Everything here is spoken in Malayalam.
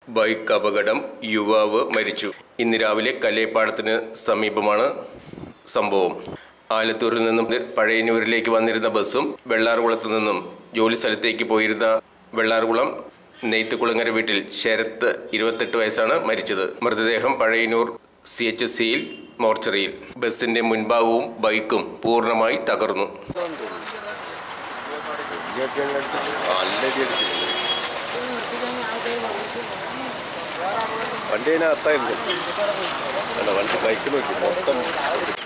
ബൈക്ക് അപകടം യുവാവ് മരിച്ചു ഇന്ന് രാവിലെ കല്ലേപ്പാടത്തിന് സമീപമാണ് സംഭവം ആലത്തൂരിൽ നിന്നും പഴയന്നൂരിലേക്ക് വന്നിരുന്ന ബസ്സും വെള്ളാർകുളത്ത് നിന്നും ജോലി സ്ഥലത്തേക്ക് പോയിരുന്ന വെള്ളാർകുളം നെയ്ത്തുകുളങ്ങര വീട്ടിൽ ശരത്ത് ഇരുപത്തെട്ട് വയസ്സാണ് മരിച്ചത് മൃതദേഹം പഴയന്നൂർ സി എച്ച് എസ് സിയിൽ മോർച്ചറിയിൽ ബസിന്റെ മുൻഭാഗവും ബൈക്കും പൂർണ്ണമായി തകർന്നു വണ്ടി അതിനകത്തായിരുന്നു അല്ല വണ്ടി ബൈക്ക് നോക്കി മൊത്തം